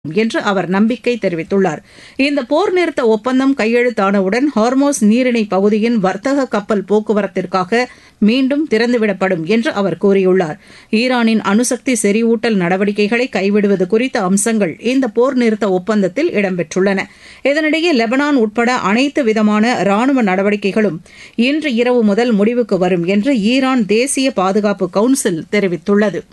என்று அவர் நம்பிக்கை தெரிவித்துள்ளார் இந்த போர் நிறுத்த ஒப்பந்தம் கையெழுத்தானவுடன் ஹார்மோஸ் நீரிணை பகுதியின் வர்த்தக கப்பல் போக்குவரத்திற்காக மீண்டும் திறந்துவிடப்படும் என்று அவர் கூறியுள்ளார் ஈரானின் அணுசக்தி செறிவூட்டல் நடவடிக்கைகளை கைவிடுவது குறித்த அம்சங்கள் இந்த போர் நிறுத்த ஒப்பந்தத்தில் இடம்பெற்றுள்ளன இதனிடையே லெபனான் உட்பட அனைத்து விதமான ராணுவ நடவடிக்கைகளும் இன்று இரவு முதல் முடிவுக்கு வரும் என்று ஈரான் தேசிய பாதுகாப்பு கவுன்சில் தெரிவித்துள்ளது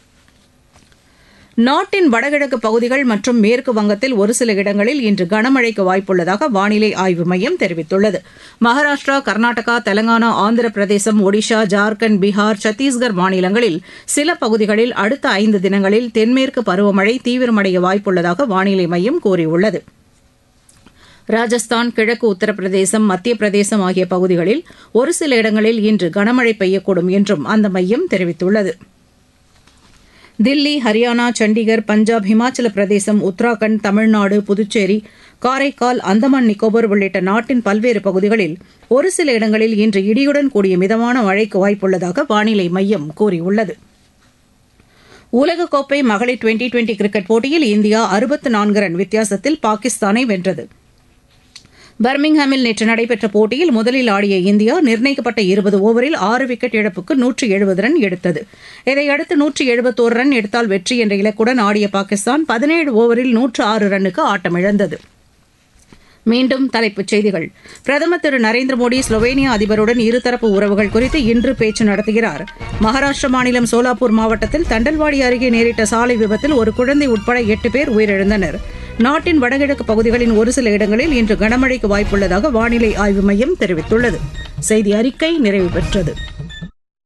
நாட்டின் வடகிழக்கு பகுதிகள் மற்றும் மேற்கு வங்கத்தில் ஒரு சில இடங்களில் இன்று கனமழைக்கு வாய்ப்புள்ளதாக வானிலை ஆய்வு மையம் தெரிவித்துள்ளது மகாராஷ்டிரா கர்நாடகா தெலங்கானா ஆந்திர பிரதேசம் ஒடிஷா ஜார்க்கண்ட் பீகார் சத்தீஸ்கர் மாநிலங்களில் சில பகுதிகளில் அடுத்த ஐந்து தினங்களில் தென்மேற்கு பருவமழை தீவிரமடைய வாய்ப்புள்ளதாக வானிலை மையம் கூறியுள்ளது ராஜஸ்தான் கிழக்கு உத்தரப்பிரதேசம் மத்திய பிரதேசம் ஆகிய பகுதிகளில் ஒரு சில இடங்களில் இன்று கனமழை பெய்யக்கூடும் என்றும் அந்த மையம் தெரிவித்துள்ளது தில்லி ஹரியானா சண்டிகர் பஞ்சாப் ஹிமாச்சல பிரதேசம் உத்தராகண்ட் தமிழ்நாடு புதுச்சேரி காரைக்கால் அந்தமான் நிக்கோபர் உள்ளிட்ட நாட்டின் பல்வேறு பகுதிகளில் ஒரு சில இடங்களில் இன்று இடியுடன் கூடிய மிதமான மழைக்கு வாய்ப்புள்ளதாக வானிலை மையம் கூறியுள்ளது உலகக்கோப்பை மகளிர் டுவெண்டி டுவெண்டி கிரிக்கெட் போட்டியில் இந்தியா அறுபத்து நான்கு ரன் வித்தியாசத்தில் பாகிஸ்தானை வென்றது பர்மிங்ஹாமில் நேற்று நடைபெற்ற போட்டியில் முதலில் ஆடிய இந்தியா நிர்ணயிக்கப்பட்ட இருபது ஓவரில் ஆறு விக்கெட் இழப்புக்கு நூற்று எழுபது ரன் எடுத்தது இதையடுத்து நூற்று எழுபத்தோரு ரன் எடுத்தால் வெற்றி என்ற இலக்குடன் ஆடிய பாகிஸ்தான் பதினேழு ஓவரில் நூற்று ஆறு ரன்னுக்கு ஆட்டமிழந்தது மீண்டும் தலைப்புச் செய்திகள் பிரதமர் திரு நரேந்திர மோடி ஸ்லோவேனியா அதிபருடன் இருதரப்பு உறவுகள் குறித்து இன்று பேச்சு நடத்துகிறார் மகாராஷ்டிர மாநிலம் சோலாப்பூர் மாவட்டத்தில் தண்டல்வாடி அருகே நேரிட்ட சாலை விபத்தில் ஒரு குழந்தை உட்பட எட்டு பேர் உயிரிழந்தனர் நாட்டின் வடகிழக்கு பகுதிகளின் ஒரு சில இடங்களில் இன்று கனமழைக்கு வாய்ப்புள்ளதாக வானிலை ஆய்வு மையம் தெரிவித்துள்ளது செய்தி அறிக்கை நிறைவு பெற்றது